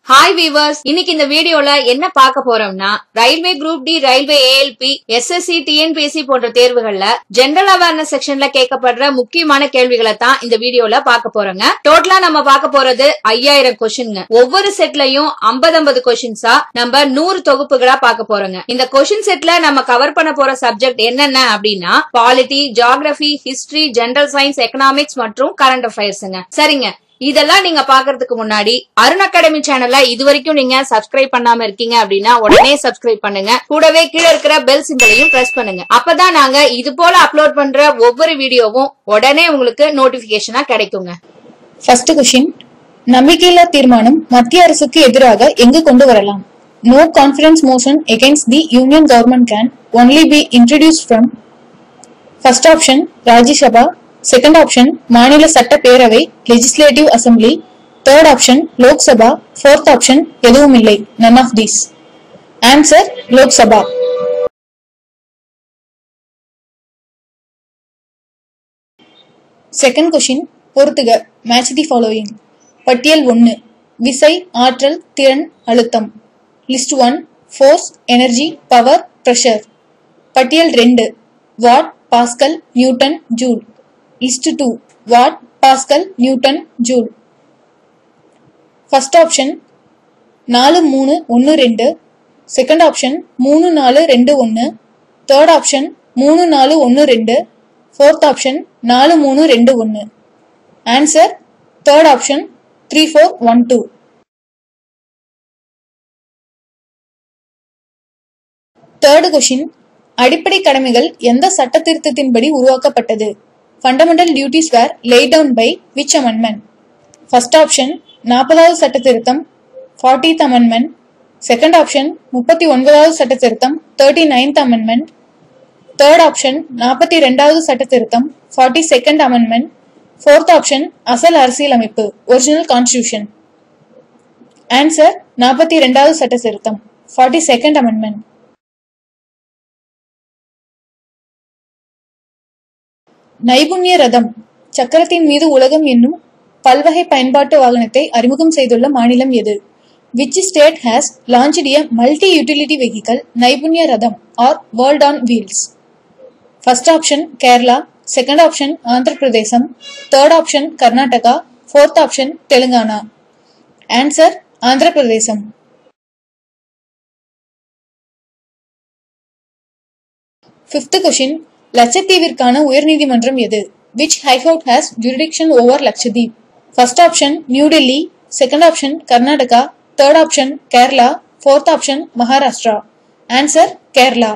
Hi viewers இன்னைக்கு இந்த வீடியோல என்ன பார்க்க போறோம்னா railway group D railway ALP SSC TNPSC போன்ற தேர்வுகள்ல ஜெனரல் அவேர்னஸ் செக்ஷன்ல கேட்கப்படுற முக்கியமான கேள்விகளை தான் இந்த வீடியோல பார்க்க போறோங்க டோட்டலா நம்ம பார்க்க போறது ஐயாயிரம் கொஸ்டின்ங்க ஒவ்வொரு செட்லயும் 50 50 கொஸ்டின்ஸா நம்ம நூறு தொகுப்புகளா பார்க்க போறோங்க இந்த கொஸ்டின் செட்ல நம்ம கவர் பண்ண போற சப்ஜெக்ட் என்னென்ன அப்படின்னா polity geography history general science economics மற்றும் கரண்ட் அஃபேர்ஸ்ங்க சரிங்க இதெல்லாம் நீங்க பாக்குறதுக்கு முன்னாடி அருண் அகாடமி சேனல்ல இது வரைக்கும் நீங்க சப்ஸ்கிரைப் பண்ணாம இருக்கீங்க அப்படின்னா உடனே சப்ஸ்கிரைப் பண்ணுங்க கூடவே கீழே இருக்கிற பெல் சிம்பலையும் பிரஸ் பண்ணுங்க அப்பதான் நாங்க இது போல அப்லோட் பண்ற ஒவ்வொரு வீடியோவும் உடனே உங்களுக்கு நோட்டிபிகேஷனா கிடைக்குங்க ஃபர்ஸ்ட் கொஷின் நம்பிக்கையில்லா தீர்மானம் மத்திய அரசுக்கு எதிராக எங்கு கொண்டு வரலாம் no confidence motion against the union government can only be introduce from first option Rajya Sabha second option மாநில சட்டப்பேரவை legislative assembly third option Lok Sabha fourth option எதுவும் இல்லை none of these answer Lok Sabha second question பொறுத்துக மேட்ச் தி ஃபாலோயிங் பட்டியல் ஒன்று விசை ஆற்றல் திறன் அழுத்தம் list one force energy power pressure பட்டியல் ரெண்டு watt pascal newton joule list two watt pascal newton joule first option நாலு மூணு ஒன்று ரெண்டு செகண்ட் ஆப்ஷன் மூணு நாலு ரெண்டு ஒன்று தேர்ட் ஆப்ஷன் மூணு நாலு ஒன்று ரெண்டு ஃபோர்த் ஆப்ஷன் நாலு மூணு ரெண்டு ஒன்று answer third option three four one two third question அடிப்படை கடமைகள் எந்த சட்ட திருத்தத்தின்படி உருவாக்கப்பட்டது fundamental duties were lay down by which amendment first option நாற்பதாவது சட்ட திருத்தம் ஃபார்ட்டித் அமெண்ட்மெண்ட் செகண்ட் ஆப்ஷன் முப்பத்தி ஒன்பதாவது சட்ட திருத்தம் thirty ninth amendment third option நாற்பத்தி ரெண்டாவது சட்ட திருத்தம் forty second amendment fourth option அசல் அரசியலமைப்பு ஒரிஜினல் கான்ஸ்டியூஷன் ஆன்சர் நாற்பத்தி ரெண்டாவது சட்ட திருத்தம் ஃபார்ட்டி செகண்ட் அமெண்ட்மெண்ட் நைபுண்ணிய ரதம் சக்கரத்தின் மீது உலகம் என்னும் பல்வகை பயன்பாட்டு வாகனத்தை அறிமுகம் செய்துள்ள மாநிலம் எது which state has launched a multi utility vehicle Naipunya Ratham or world on wheels first option Kerala second option Andhra Pradesh third option Karnataka fourth option Telangana answer Andhra Pradesh fifth question லட்சத்தீவிற்கான உயர்நீதிமன்றம் எது which high court has jurisdiction over Lakshadweep first option new Delhi second option Karnataka third option Kerala fourth option Maharashtra answer Kerala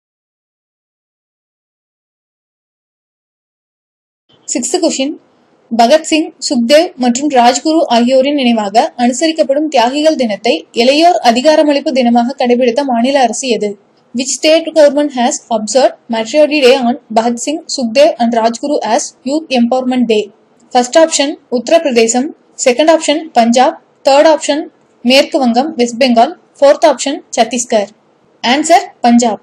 sixth question Bhagat Singh Sukhdev மற்றும் ராஜ்குரு ஆகியோரின் நினைவாக அனுசரிக்கப்படும் தியாகிகள் தினத்தை இளையோர் அதிகாரமளிப்பு தினமாக கடைபிடித்த மாநில அரசு எது which state government has observe martyrdom day on Bhagat Singh Sukhdev and Rajguru as youth empowerment day first option Uttar Pradesh second option Punjab third option மேற்கு வங்கம் west Bengal fourth option Chhattisgarh answer Punjab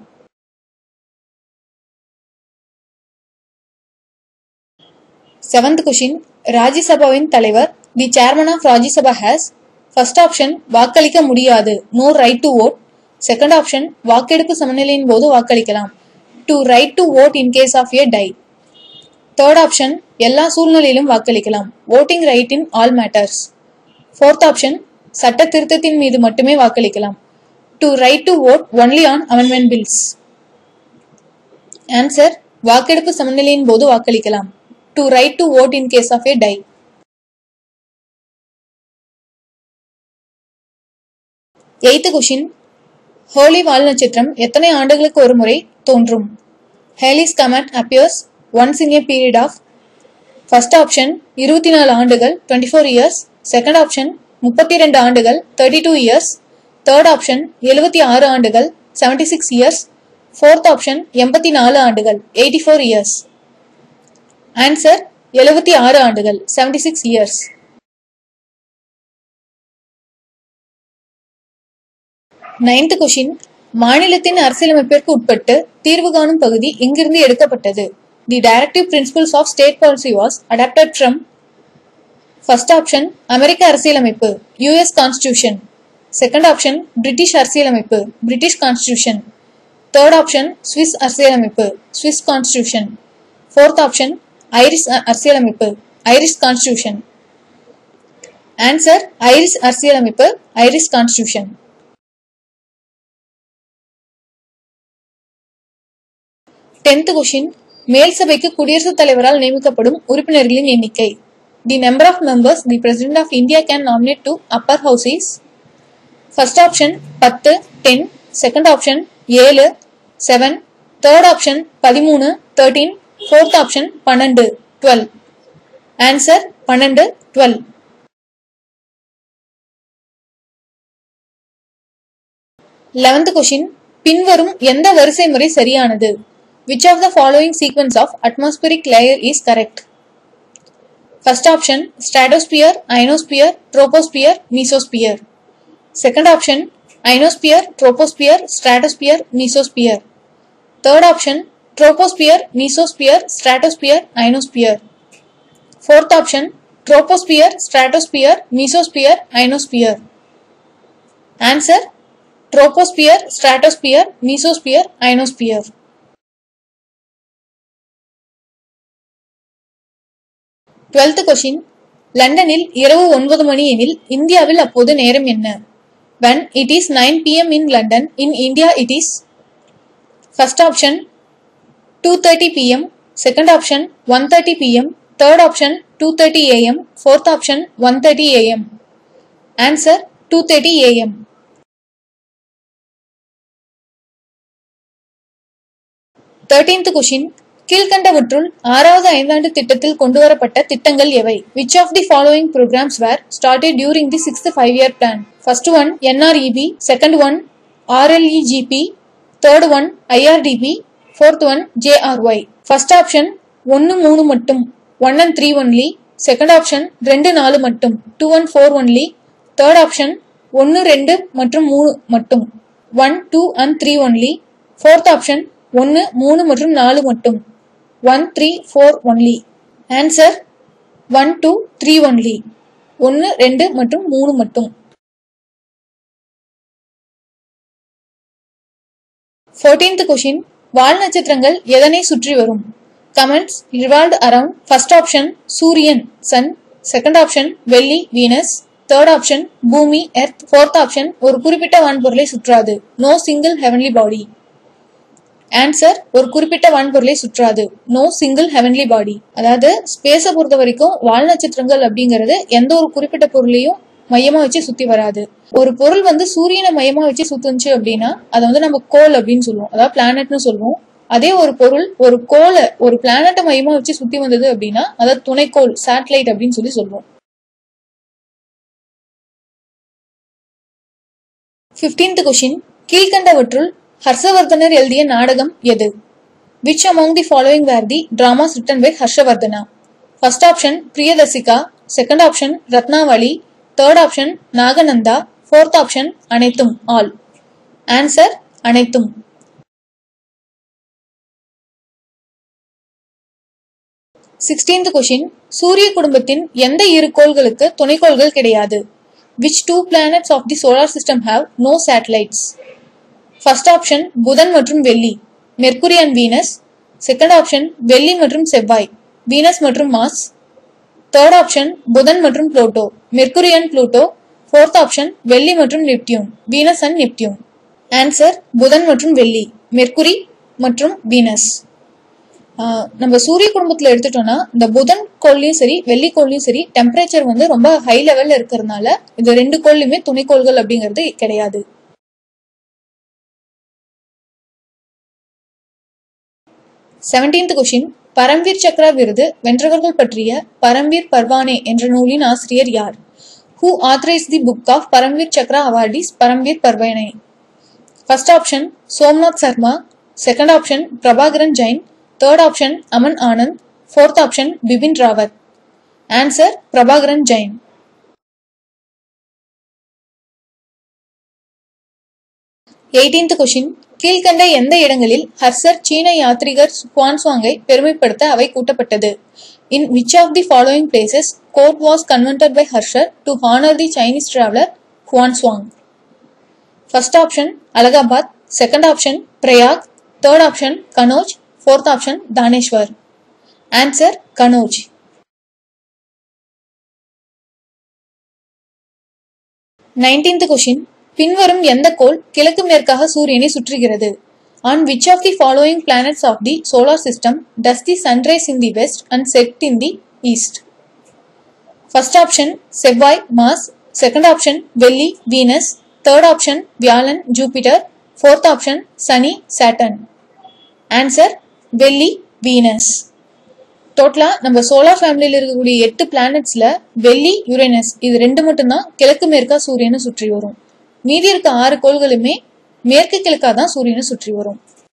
seventh question ராஜ்யசபாவின் தலைவர் the chairman of Rajya Sabha has first option வாக்களிக்க முடியாது no right to vote second option வாக்கெடுப்பு சமநிலையின் போது வாக்களிக்கலாம் to right to vote in case of a tie third option எல்லா சூழ்நிலையிலும் வாக்களிக்கலாம் voting right in all matters fourth option சட்ட திருத்தத்தின் மீது மட்டுமே வாக்களிக்கலாம் to right to vote only on amendment bills answer வாக்கெடுப்பு சமநிலையின் போது வாக்களிக்கலாம் to right to vote in case of a tie eighth question Halley வால் நட்சத்திரம் எத்தனை ஆண்டுகளுக்கு ஒரு முறை தோன்றும் Halley's comet appears once in a period of first option இருபத்தி நாலு ஆண்டுகள் twenty four years second option முப்பத்தி ரெண்டு ஆண்டுகள் thirty two years third option எழுபத்தி ஆறு ஆண்டுகள் seventy six years fourth option எண்பத்தி நாலு ஆண்டுகள் எயிட்டி ஃபோர் இயர்ஸ் ஆன்சர் எழுபத்தி ஆறு ஆண்டுகள் seventy six years ninth question மாநிலத்தின் அரசியலமைப்பிற்கு உட்பட்டு தீர்வு காணும் பகுதி எங்கிருந்து எடுக்கப்பட்டது the directive principles of state policy was adapted from first option அமெரிக்க அரசியலமைப்பு US constitution second option British அரசியலமைப்பு British constitution third option Swiss அரசியலமைப்பு Swiss constitution fourth option Irish அ- அரசியலமைப்பு ஐரிஷ் கான்ஸ்டியூஷன் ஆன்சர் ஐரிஷ் அரசியலமைப்பு ஐரிஷ் கான்ஸ்டியூஷன் டென்த் கொஷின் மேல் சபைக்கு குடியரசுத் தலைவரால் நியமிக்கப்படும் உறுப்பினர்களின் எண்ணிக்கை the number of members the president of India can nominate to upper house is first option பத்து டென் செகண்ட் ஆப்ஷன் ஏழு செவன் தேர்ட் ஆப்ஷன் பதிமூணு தேர்ட்டீன் ஃபோர்த் ஆப்ஷன் பன்னெண்டு டுவெல் ஆன்சர் பன்னெண்டு டுவெல் லெவன்த் கொஷின் பின்வரும் எந்த வரிசை முறை சரியானது which of the following sequence of atmospheric layer is correct first option stratosphere ionosphere troposphere mesosphere Second option, ionosphere, troposphere, stratosphere, mesosphere. Third option, troposphere, mesosphere, stratosphere, ionosphere. Fourth option, troposphere, stratosphere, mesosphere, ionosphere. Answer, troposphere, stratosphere, mesosphere, ionosphere. Twelfth question லண்டனில் இரவு ஒன்பது மணி எனில் இந்தியாவில் அப்போது நேரம் என்ன when it is 9 pm in London, in India it is first option 2:30 pm, second option 1:30 pm, third option 2:30 am, fourth option 1:30 am. Answer 2:30 am. Thirteenth question கீழ்கண்டவற்றுள் ஆறாவது ஐந்தாண்டு திட்டத்தில் கொண்டுவரப்பட்ட திட்டங்கள் எவை which of the following programs were started during the sixth five year plan first one nreb second one rlegp third one irdp fourth one jry first option ஒன்று மூணு மட்டும் one and three only second option ரெண்டு நாலு மட்டும் two one four only third option ஒன்று ரெண்டு மற்றும் மூணு மட்டும் one two and three only fourth option ஒன்று மூணு மற்றும் நாலு மட்டும் one three four only answer one two three only ஒன்று ரெண்டு மற்றும் மூணு மட்டும் ஃபோர்டீன்த் கொஷின் வால் நட்சத்திரங்கள் எதனை சுற்றி வரும் comets revolve around first option சூரியன் சன் செகண்ட் ஆப்ஷன் வெள்ளி வீனஸ் தேர்ட் ஆப்ஷன் பூமி எர்த் ஃபோர்த் ஆப்ஷன் ஒரு குறிப்பிட்ட வான்பொருளை சுற்றாது no single heavenly body answer ஒரு குறிப்பிட்ட வான்பொருளை சுற்றாது நோ சிங்கிள் ஹெவன்லி பாடி அதாவது ஸ்பேஸை பொறுத்த வரைக்கும் வால் நட்சத்திரங்கள் அப்படிங்கிறது எந்த ஒரு குறிப்பிட்ட பொருளையும் மையமா வச்சு சுத்தி வராது ஒரு பொருள் வந்து சூரியனை மையமா வச்சு சுத்துச்சு அப்படின்னா அதை வந்து நம்ம கோல் அப்படின்னு சொல்லுவோம் அதாவது பிளானட்னு சொல்லுவோம் அதே ஒரு பொருள் ஒரு கோலை ஒரு பிளானட்டை மையமா வச்சு சுத்தி வந்தது அப்படின்னா அதாவது துணைக்கோள் சேட்டலைட் அப்படின்னு சொல்லி சொல்லுவோம் பிப்டீன்த் கொஷின் கீழ்கண்டவற்றுள் ஹர்ஷவர்தனர் எழுதிய நாடகம் எது which among the following were the dramas written by Harshavardhana first option Priyadarsika second option Ratnavali third option Nagananda fourth option அனைத்தும் ஆல் ஆன்சர் அனைத்தும் சிக்ஸ்டீன்த் கொஷின் சூரிய குடும்பத்தின் எந்த இரு கோள்களுக்கு துணைக்கோள்கள் கிடையாது which two planets of the solar system have no satellites first option புதன் மற்றும் வெள்ளி Mercury and Venus second option வெள்ளி மற்றும் செவ்வாய் வீனஸ் மற்றும் மாஸ் தேர்ட் ஆப்ஷன் புதன் மற்றும் Pluto Mercury and Pluto fourth option வெள்ளி மற்றும் Neptune Venus and Neptune answer புதன் மற்றும் வெள்ளி மெர்க்குரி மற்றும் வீனஸ் ஆஹ் நம்ம சூரிய குடும்பத்துல எடுத்துட்டோம்னா இந்த புதன் கோள்லயும் சரி வெள்ளி கோள்லயும் சரி டெம்பரேச்சர் வந்து ரொம்ப ஹை லெவல்ல இருக்கிறதுனால இந்த ரெண்டு கோள்லயுமே துணைக்கோள்கள் அப்படிங்கிறது கிடையாது செவன்டீன்த் கொஷின் பரம்வீர் சக்ரா விருது வென்றவர்கள் பற்றிய பரம்வீர் பர்வானே என்ற நூலின் ஆசிரியர் யார் who authorised the book of Paramvir Chakra awardees Paramvir Parwane first option Somnath Sharma second option Prabhakaran Jain third option Aman Anand fourth option Bipin Rawat answer Prabhakaran Jain eighteenth question கீழ்கண்ட எந்த இடங்களில் ஹர்சர் சீன யாத்ரிகர் குவான்சுவாங்கை பெருமைப்படுத்த அவை கூட்டப்பட்டது in which of the following places court was convened by ஹர்ஷர் to honour the Chinese traveller Xuanzang first option Allahabad second option Prayag third option Kannauj fourth option Thaneshwar answer Kannauj nineteenth question பின்வரும் எந்த கோள் கிழக்கு மேற்காக சூரியனை சுற்றுகிறது on which of the following planets of the solar system does the sunrise in the west and set in the east first option செவ்வாய் Mars second option வெள்ளி Venus third option வியாழன் ஜூபிட்டர் ஃபோர்த் ஆப்ஷன் சனி Saturn answer வெள்ளி Venus டோட்டலா நம்ம solar ஃபேமிலியில் இருக்கக்கூடிய எட்டு பிளானட்ஸ்ல வெள்ளி யுரேனஸ் இது ரெண்டு மட்டும்தான் கிழக்கு மேற்கா சூரியனை சுற்றி வரும் மீதி இருக்க ஆறு கோள்களுமே மேற்கு கிழக்கா தான் சூரியனை சுற்றி வரும்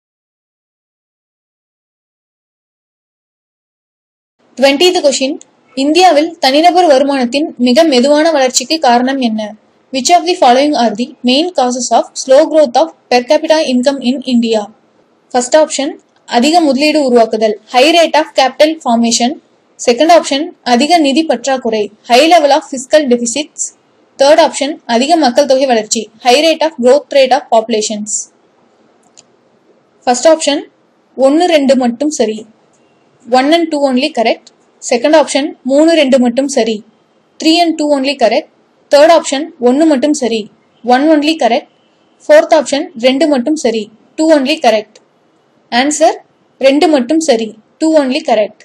டுவெண்ட்டித் கொஷின் இந்தியாவில் தனிநபர் வருமானத்தின் மிக மெதுவான வளர்ச்சிக்கு காரணம் என்ன which of the following are the main causes of slow growth of per capita income in India first option அதிக முதலீடு உருவாக்குதல் high rate of capital formation second option அதிக நிதி பற்றாக்குறை high level of physical deficits third option அதிக மக்கள் தொகை வளர்ச்சி high rate of growth rate of populations first option ஒன்று ரெண்டு மட்டும் சரி one and two only correct second option மூணு ரெண்டு மட்டும் சரி three and two only correct third option ஒன்று மட்டும் சரி one only correct fourth option ரெண்டு மட்டும் சரி டூ ஒன்லி கரெக்ட் ஆன்சர் ரெண்டு மட்டும் சரி two only correct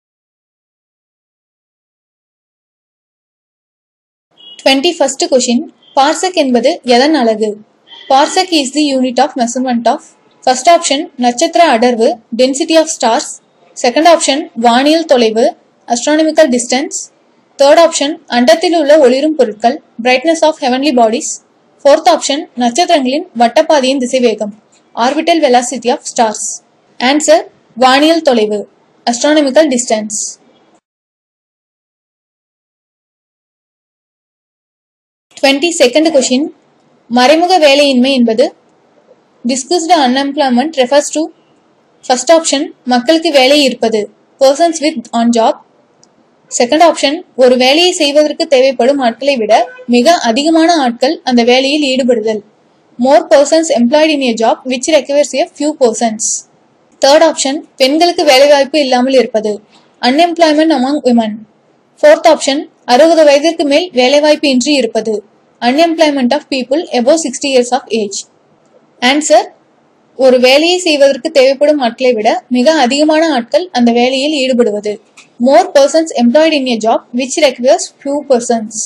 twenty first question parsec என்பது எதன் அலகு parsec is the unit of measurement of first option நட்சத்திர அடர்வு density of stars second option வானியல் தொலைவு அஸ்ட்ரானமிக்கல் டிஸ்டன்ஸ் தேர்ட் ஆப்ஷன் அண்டத்தில் உள்ள ஒளிரும் பொருட்கள் brightness of heavenly bodies fourth option நட்சத்திரங்களின் வட்டப்பாதையின் திசைவேகம் orbital velocity of stars answer வானியல் தொலைவு astronomical distance twenty second question மறைமுக வேலையின்மை என்பது disguised unemployment refers to first option மக்களுக்கு வேலை இருப்பது persons with an job second option ஒரு வேலையை செய்வதற்கு தேவைப்படும் ஆட்களை விட மிக அதிகமான ஆட்கள் அந்த வேலையில் ஈடுபடுதல் more persons employed in a job which requires a few persons third option பெண்களுக்கு வேலைவாய்ப்பு இல்லாமல் இருப்பது unemployment among women fourth option அறுபது வயதிற்கு மேல் வேலைவாய்ப்பு இன்றி இருப்பது unemployment of people above sixty years of age answer ஒரு வேலையை செய்வதற்கு தேவைப்படும் ஆட்களை விட மிக அதிகமான ஆட்கள் அந்த வேலையில் ஈடுபடுவது more persons employed in a job which requires few persons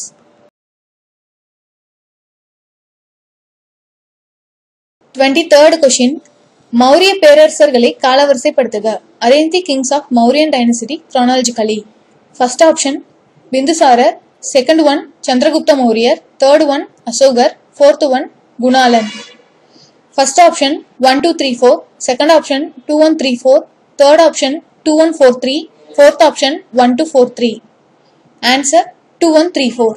twenty third question Maurya பேரரசர்களை காலவரிசைப்படுத்துக arrange the kings of Mauryan dynasty chronologically first option பிந்துசாரர் செகண்ட் ஒன் சந்திரகுப்த மௌரியர் தேர்ட் ஒன் அசோகர் ஃபோர்த் ஒன் குணாலன் first option one two three four second option two one three four third option two one four three fourth option one two four three answer two one three four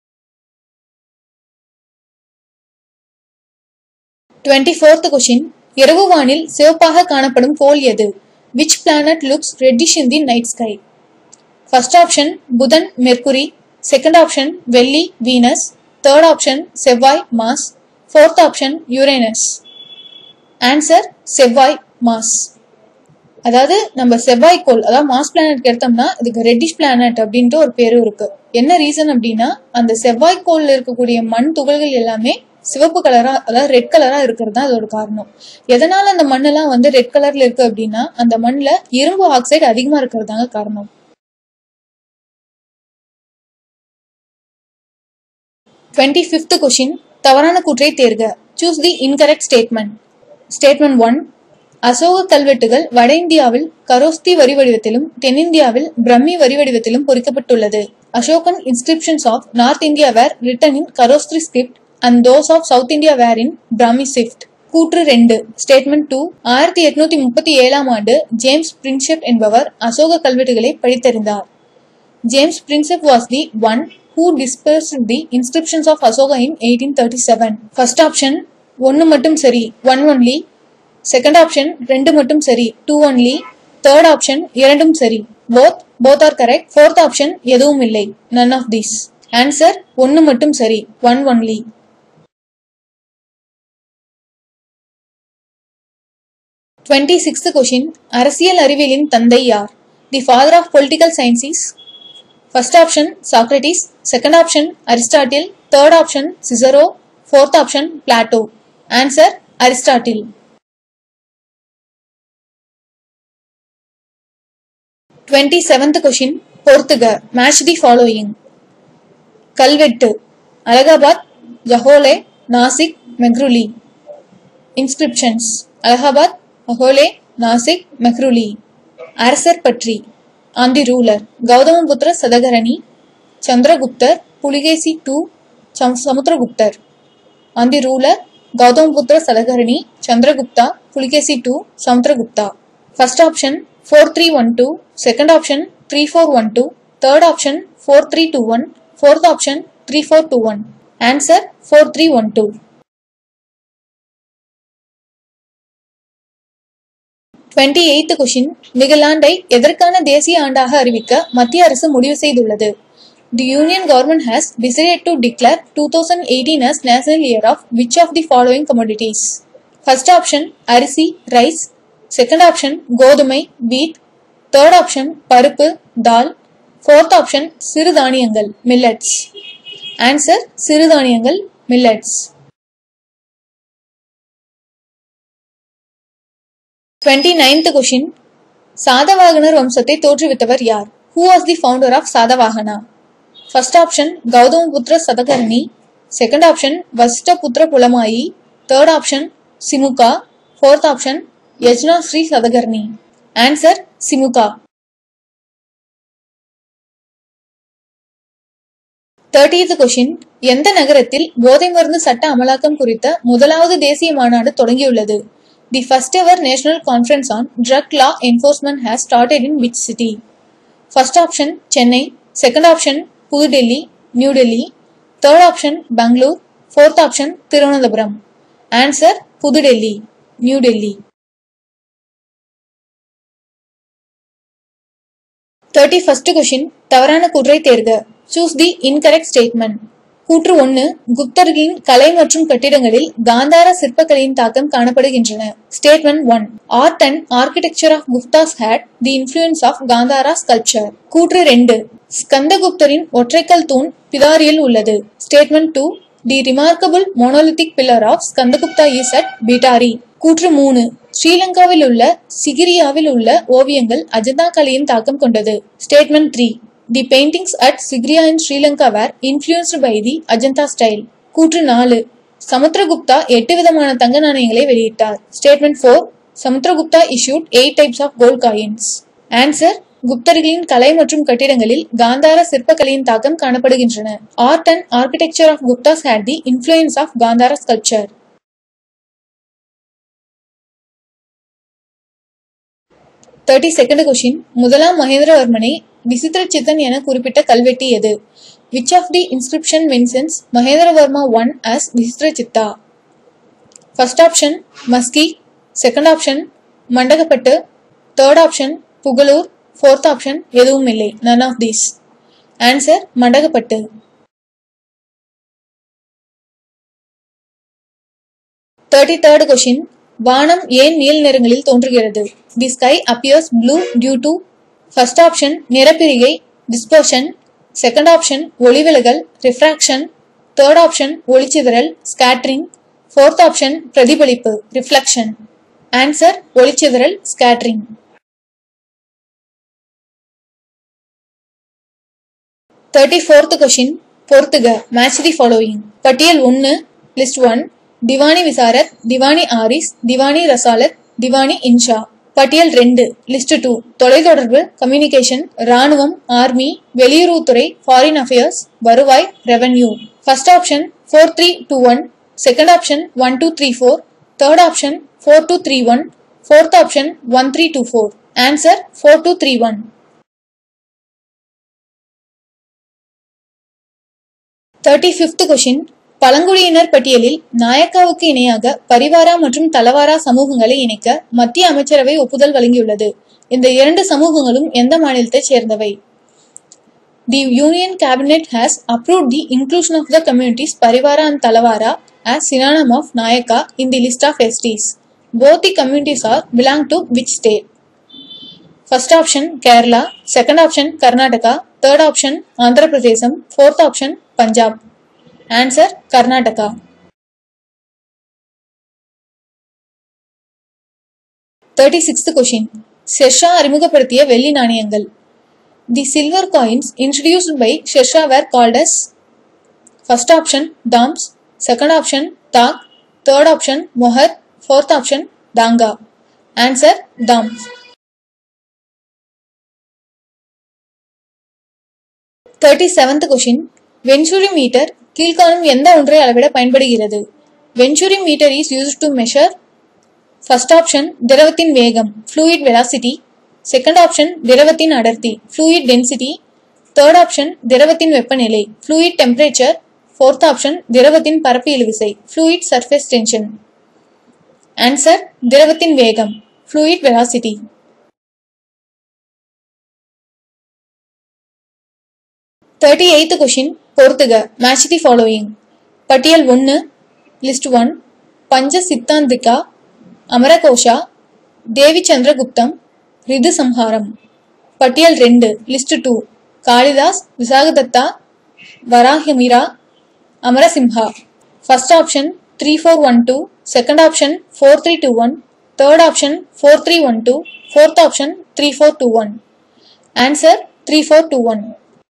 twenty fourth question இரவு வானில் சிவப்பாக காணப்படும் கோள் எது which planet looks reddish in the night sky first option புதன் Mercury second option வெள்ளி Venus third option செவ்வாய் Mars fourth option Uranus answer செவ்வாய் மாஸ் அதாவது நம்ம செவ்வாய் கோள் அதாவது மாஸ் பிளானட் எடுத்தோம்னா இதுக்கு ரெட்டிஷ் பிளானட் அப்படின்ட்டு ஒரு பேரும் இருக்கு என்ன ரீசன் அப்படின்னா அந்த செவ்வாய் கோள்ல இருக்கக்கூடிய மண் துகள்கள் எல்லாமே சிவப்பு கலரா அதாவது ரெட் கலரா இருக்கிறது தான் அதோட காரணம் எதனால அந்த மண்ணெல்லாம் வந்து ரெட் கலர்ல இருக்கு அப்படின்னா அந்த மண்ணுல இரும்பு ஆக்சைடு அதிகமா இருக்கிறதாங்க காரணம் டுவெண்ட்டி ஃபிஃப்த் கொஷின் தவறான கூற்றை தேர்க choose the incorrect statement statement one Ashoka கல்வெட்டுகள் வட இந்தியாவில் கரோஸ்தி வரி வடிவத்திலும் தென்னிந்தியாவில் பிரம்மி வரி வடிவத்திலும் பொறிக்கப்பட்டுள்ளது Ashokan inscriptions of north India were written in Kharosthi script and those of south India were in Brahmi swift கூற்று ரெண்டு ஸ்டேட்மெண்ட் டூ ஆயிரத்தி எட்நூத்தி முப்பத்தி ஏழாம் ஆண்டு ஜேம்ஸ் பிரின்செப் என்பவர் அசோக கல்வெட்டுகளை படித்தறிந்தார் James Prinsep was the one who dispersed the inscriptions of Asoka in 1837. First option ஒன்று மட்டும் சரி ஒன் ஒன்லி செகண்ட் ஆப்ஷன் ரெண்டு மட்டும் சரி டூ ஒன்லி தேர்ட் ஆப்ஷன் இரண்டும் சரி both both are correct fourth option எதுவும் இல்லை நன் ஆஃப் தீஸ் ஆன்சர் ஒன்று மட்டும் சரி one only twenty sixth question அரசியல் அறிவியலின் தந்தை யார் the father of political science is first option Socrates second option Aristotle third option Cicero fourth option Plato answer Aristotle twenty seventh question பொறுத்துக match the following கல்வெட்டு Allahabad Aihole Nasik Mehrauli inscriptions Allahabad Aihole Nasik Mehrauli அரசர் பற்றி on the ruler Gautamiputra Satakarni சந்திரகுப்தர் Pulakeshi two சமுத்திரகுப்தர் on the ruler Gautamiputra Satakarni Chandragupta Pulakeshi two Samudragupta first option four three one two second option three four one two third option four three two one fourth option three four two one answer four three one two twenty eighth question நிகழாண்டை எதற்கான தேசிய ஆண்டாக அறிவிக்க மத்திய அரசு முடிவு செய்துள்ளது the union government has decided to declare two thousand eighteen as national year of which of the following commodities first option அரிசி ரைஸ் செகண்ட் ஆப்ஷன் கோதுமை வீட் தேர்ட் ஆப்ஷன் பருப்பு தால் ஃபோர்த் ஆப்ஷன் சிறுதானியங்கள் மில்லட்ஸ் ஆன்சர் சிறுதானியங்கள் millets twenty ninth question சாதவாகனர் வம்சத்தை தோற்றுவித்தவர் யார் who was the founder of Satavahana first option Gautamiputra Satakarni second option Vasishthiputra Pulumavi third option Simuka fourth option Yajna Sri Satakarni answer Simuka thirtieth question எந்த நகரத்தில் போதை மருந்து சட்ட அமலாக்கம் குறித்த முதலாவது தேசிய மாநாடு தொடங்கியுள்ளது the first ever national conference on drug law enforcement has started in which city first option Chennai second option புதுடெல்லி New Delhi third option Bangalore fourth option Thiruvananthapuram answer புதுடெல்லி New Delhi thirty first question தவறான கூற்றை தேர்க சூஸ் தி இன்கரெக்ட் ஸ்டேட்மெண்ட் கூற்று ஒன்று குப்தர்களின் கலை மற்றும் கட்டிடங்களில் காந்தார சிற்பக்கலையின் தாக்கம் காணப்படுகின்றன statement one art and architecture of Guptas had the influence of Gandhara sculpture கூற்று ரெண்டு ஸ்கந்தகுப்தரின் ஒற்றைக்கல் தூண் பிதாரியில் உள்ளது statement two the remarkable monolithic pillar of Skandagupta is at Bhitari கூற்று மூணு ஸ்ரீலங்காவில் உள்ள சிகிரியாவில் உள்ள ஓவியங்கள் அஜந்தா கலையின் தாக்கம் கொண்டது statement three the paintings at Sigiriya in Sri Lanka were influenced by the Ajanta style கூற்று நாலு சமுத்திரகுப்தா எட்டு விதமான தங்க நாணயங்களை வெளியிட்டார் statement four Samudragupta issued eight types of gold coins answer குப்தர்களின் கலை மற்றும் கட்டிடங்களில் காந்தார சிற்பக்கலையின் தாக்கம் காணப்படுகின்றன art and architecture of Guptas had the influence of Gandhara sculpture thirty second question முதலாம் மகேந்திரவர்மனை விசித்திர சித்தன் என குறிப்பிட்ட கல்வெட்டு எது which of the inscription mentions Mahendravarma one as Vichitrachitta first option Maski second option Mandagapattu third option Pugalur fourth option எதுவும் இல்லை none of these answer Mandagapattu thirty third question வானம் ஏன் நீல் நிறங்களில் தோன்றுகிறது the sky appears blue due to first option நிறப்பிரிகை dispersion second option ஒளிவிலகல் refraction third option ஒளிச்சிதறல் ஸ்கேட்டரிங் ஃபோர்த் ஆப்ஷன் பிரதிபலிப்பு ரிஃப்ளெக்ஷன் ஆன்சர் ஒளிச்சிதறல் ஸ்கேட்டரிங் தேர்ட்டி ஃபோர்த் கொஷின் பொறுத்துக மேட்ச் தி ஃபாலோயிங் பட்டியல் ஒன்று லிஸ்ட் ஒன் திவானி விசாரத் திவானி ஆரிஸ் திவானி ரசாலத் திவானி இன்ஷா பட்டியல் ரெண்டு லிஸ்ட் டூ தொலைத்தொடர்பு கம்யூனிகேஷன் ராணுவம் ஆர்மி வெளியுறவுத்துறை ஃபாரின் அஃபேர்ஸ் வருவாய் revenue first option four three two one second option one two three four third option four two three one fourth option one three two four answer four two three one thirty fifth question பழங்குடியினர் பட்டியலில் நாயக்காவுக்கு இணையாக பரிவாரா மற்றும் தலவாரா சமூகங்களை இணைக்க மத்திய அமைச்சரவை ஒப்புதல் வழங்கியுள்ளது இந்த இரண்டு சமூகங்களும் எந்த மாநிலத்தைச் சேர்ந்தவை the union cabinet has approved the inclusion of the communities Parivara and Talawara as synonym of Nayaka in the list of STs. Both the communities are belong to which state? First option Kerala, second option Karnataka, third option Andhra Pradesh, fourth option Punjab. Answer Karnataka. Thirty sixth question Sher Shah அறிமுகப்படுத்திய வெள்ளி நாணயங்கள் the silver coins introduced by Sher Shah were called as first option dams second option tak third option mohur fourth option tanka answer dams thirty seventh question venturi meter கீழ்காணும் எந்த ஒன்றை அளவிட பயன்படுகிறது venturi meter is use to measure first option திரவத்தின் வேகம் ஃப்ளூயிட் வெலாசிட்டி செகண்ட் ஆப்ஷன் திரவத்தின் அடர்த்தி fluid density third option திரவத்தின் வெப்பநிலை ஃப்ளூயிட் டெம்பரேச்சர் ஃபோர்த் ஆப்ஷன் திரவத்தின் பரப்பு இழுவிசை ஃப்ளூயிட் சர்ஃபேஸ் டென்ஷன் ஆன்சர் திரவத்தின் வேகம் fluid velocity thirty eighth question பொறுத்துக மேட்ச் தி ஃபாலோயிங் பட்டியல் ஒன்று லிஸ்ட் ஒன் பஞ்ச சித்தாந்திகா அமரகோஷா தேவி சந்திரகுப்தம் ரிது சம்ஹாரம் பட்டியல் ரெண்டு list two Kalidas Vishakhadatta Varahamihira Amarasimha first option three four one two second option four three two one third option four three one two fourth option three four two one answer three four two one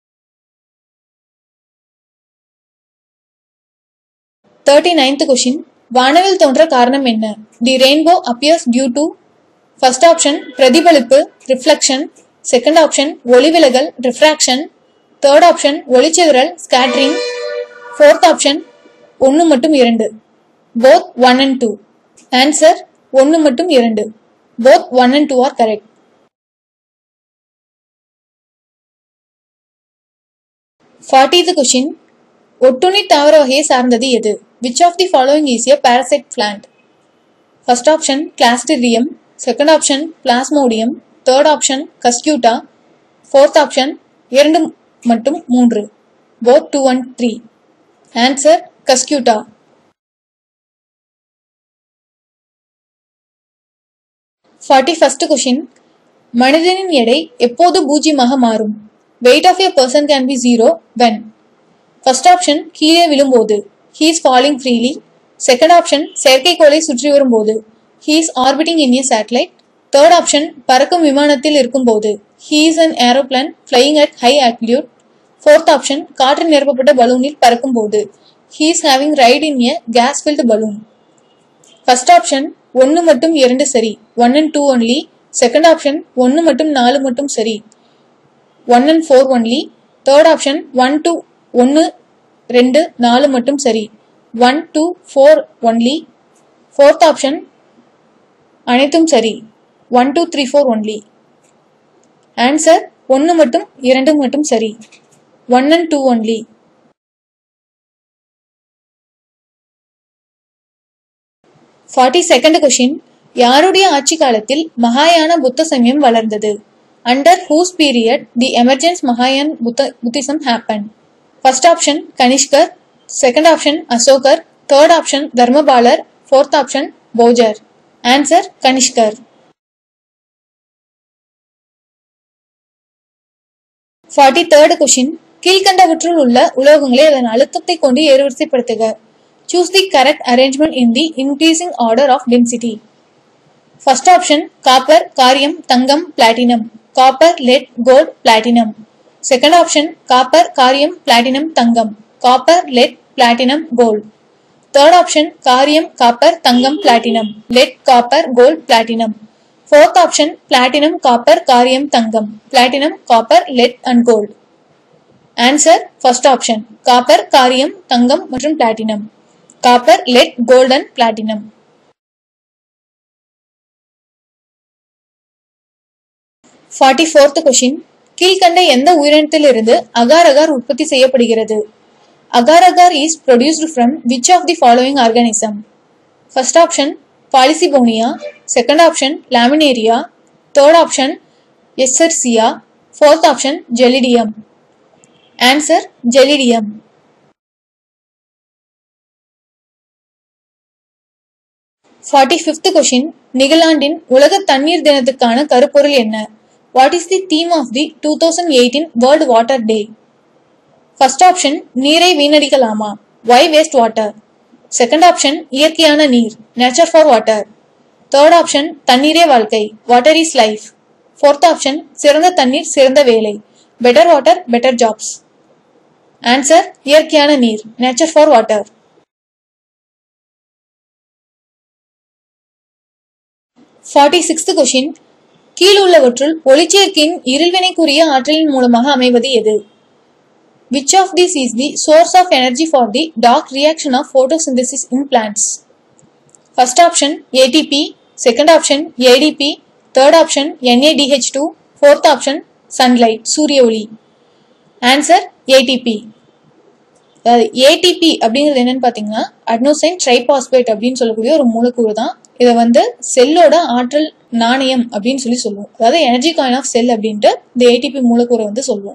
thirty ninth question வானவில் தோன்ற காரணம் என்ன the rainbow appears due to first option பிரதிபலிப்பு reflection second option ஒளிவிலகல் refraction third option ஒளிச்சிதறல் scattering fourth option ஒன்று மட்டும் இரண்டு both one and two answer ஒன்று மட்டும் இரண்டு both one and two are correct fortieth question ஒட்டுண்ணி தாவர வகையை சார்ந்தது எது which of the following is a parasite plant first option Clostridium second option Plasmodium third option Cuscuta fourth option இரண்டு மற்றும் மூன்று both two one three answer Cuscuta forty first question மனிதனின் எடை எப்போது பூஜ்ஜியமாக மாறும் weight of a person can be zero when first option கீழே விழும்போது he is falling freely second option செயற்கைக்கோளை சுற்றி வரும்போது he is orbiting in a satellite third option பறக்கும் விமானத்தில் இருக்கும்போது he is an aeroplane flying at high altitude fourth option காற்றில் நிரப்பப்பட்ட பலூனில் பறக்கும்போது he is having ride in a gas filled balloon first option ஒன்று மட்டும் இரண்டு சரி one and two only second option ஒன்று மட்டும் நாலு மட்டும் சரி one and four only third option one two ஒன்று ரெண்டு நாலு மட்டும் சரி one two four only fourth option அனைத்தும் சரி one two three four only answer ஒன்று மட்டும் இரண்டு மட்டும் சரி one and two only forty second question யாருடைய ஆட்சி காலத்தில் மகாயான புத்த சமயம் வளர்ந்தது under whose period the emergence மகாயான் Buddha Buddhism happen first option கனிஷ்கர் செகண்ட் ஆப்ஷன் அசோகர் தேர்ட் ஆப்ஷன் தர்மபாலர் ஃபோர்த் ஆப்ஷன் போஜர் ஆன்சர் கனிஷ்கர் ஃபார்ட்டி தேர்ட் கொஷின் கீழ்கண்டவற்றுள் உள்ள உலோகங்களை அதன் அழுத்தத்தை கொண்டு ஏறுவரிசைப்படுத்துக choose the correct arrangement in the increasing order of density first option copper காரியம் தங்கம் platinum copper lead gold platinum second option copper காரியம் பிளாட்டினம் தங்கம் copper lead platinum gold third option காரியம் காப்பர் தங்கம் platinum lead copper gold platinum fourth option platinum copper காரியம் தங்கம் platinum copper lead and gold answer first option copper காரியம் தங்கம் மற்றும் platinum copper lead gold and platinum forty fourth question கீழ்கண்ட எந்த உயிரினத்திலிருந்து அகார் அகார் உற்பத்தி செய்யப்படுகிறது agar agar is produced from which of the following organism first option Polysiphonia second option Laminaria third option Escherichia fourth option Gelidium answer Gelidium 41st question. Kilkanda endha uyirinathilirundhu agar agar utpathi seyyapadigirathu? First option Polycibonia, second option Laminaria, third option Gellidium. Answer Gellidium. 42nd question. Forty fifth question நிகழாண்டின் உலக தண்ணீர் தினத்துக்கான கருப்பொருள் என்ன what is the theme of the two thousand eighteen world water day first option நீரை வீணடிக்கலாமா why waste water second option இயற்கையான நீர் nature for water third option தண்ணீரே வாழ்க்கை water is life fourth option சிறந்த தண்ணீர் சிறந்த வேலை better water better jobs answer இயற்கையான நீர் nature for water forty sixth question கீழுள்ளவற்றுள் ஒளிச்சேர்க்கையின் இருள்வினைக்குரிய ஆற்றலின் மூலமாக அமைவது எது Which of these is the source of energy for the dark reaction of photosynthesis in plants? First option ATP, second option ADP, third option NADH2, fourth option sunlight, சூரிய ஒளி. Answer ATP. அதாவது ஏடிபி அப்படிங்கிறது என்னன்னு பார்த்தீங்கன்னா அட்னோசைன் triphosphate அப்படின்னு சொல்லக்கூடிய ஒரு மூலக்கூறு தான் இதை வந்து செல்லோட ஆற்றல் நாணயம் அப்படின்னு சொல்லி சொல்லுவோம் அதாவது எனர்ஜி காயின் ஆஃப் செல் அப்படின்ட்டு இந்த ஏடிபி மூலக்கூறை வந்து சொல்லுவோம்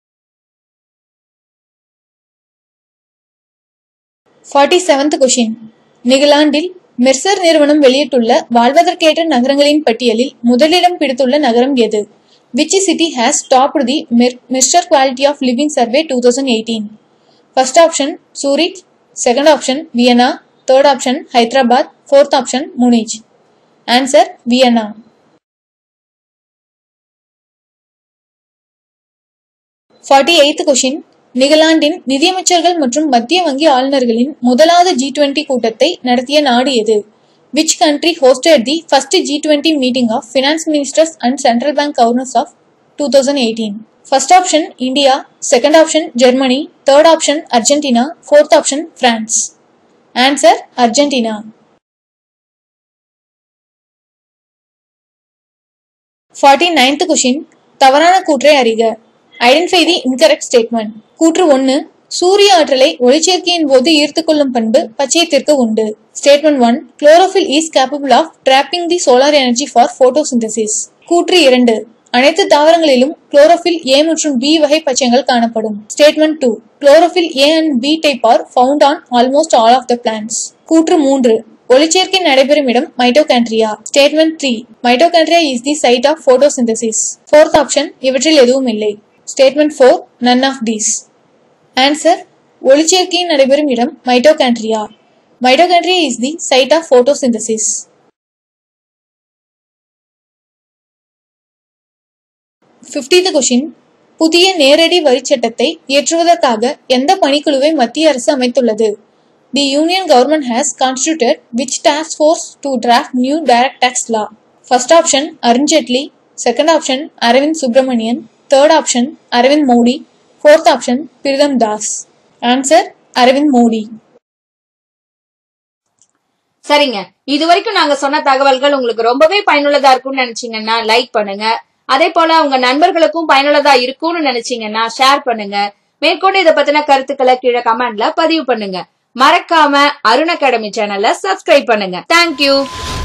ஃபார்ட்டி செவன்த் கொஷின் நிகழாண்டில் மெர்சர் நிறுவனம் வெளியிட்டுள்ள வாழ்வதற்கேற்ற நகரங்களின் பட்டியலில் முதலிடம் பிடித்துள்ள நகரம் எது which city has topped the Mercer quality of living survey two thousand eighteen first option Zurich second option Vienna third option Hyderabad fourth option Munich answer Vienna forty eighth question நிகழாண்டின் நிதியமைச்சர்கள் மற்றும் மத்திய வங்கி ஆளுநர்களின் முதலாவது ஜி டுவெண்டி கூட்டத்தை நடத்திய நாடு எது which country hosted the first G twenty meeting of finance ministers and central bank governors of two thousand eighteen first option India second option Germany third option Argentina fourth option France answer Argentina forty ninth question தவறான கூற்றை அறிக identify தி incorrect statement கூற்று ஒன்று சூரிய ஆற்றலை ஒளிச்சேர்க்கையின் போது ஈர்த்துக்கொள்ளும் பண்பு பச்சையத்திற்கு உண்டு statement one chlorophyll is capable of trapping the solar energy for photosynthesis கூற்று இரண்டு அனைத்து தாவரங்களிலும் குளோரோஃபில் ஏ மற்றும் பி வகை பச்சையங்கள் காணப்படும் statement two chlorophyll A and B type are found on almost all of the plants கூற்று மூன்று ஒளிச்சேர்க்கை நடைபெறும் இடம் mitochondria statement three mitochondria is the site of photosynthesis fourth option இவற்றில் எதுவும் இல்லை statement four none of these answer ஒளிச்சேர்க்கை நடைபெறும் இடம் mitochondria mitochondria is the site of photosynthesis fiftieth question புதிய நேரடி வரிச் சட்டத்தை இயற்றுவதற்காக எந்த பணிக்குழுவை மத்திய அரசு அமைத்துள்ளது the union government has constituted which task force to draft new direct tax law first option Arun Jaitley second option Arvind Subramanian third option Arvind Modi fourth option Pritam Das answer Arvind Modi சரிங்க இது வரைக்கும் நாங்க சொன்ன தகவல்கள் உங்களுக்கு ரொம்பவே பயனுள்ளதா இருக்கும்னு நினைச்சீங்கன்னா லைக் பண்ணுங்க அதே போல உங்க நண்பர்களுக்கும் பயனுள்ளதா இருக்கும்னு நினைச்சீங்கன்னா ஷேர் பண்ணுங்க மேற்கொண்டு இதை பத்தின கருத்துக்களை கீழே கமெண்ட்ல பதிவு பண்ணுங்க மறக்காம அருண் அகாடமி சேனலை சப்ஸ்கிரைப் பண்ணுங்க தேங்க்யூ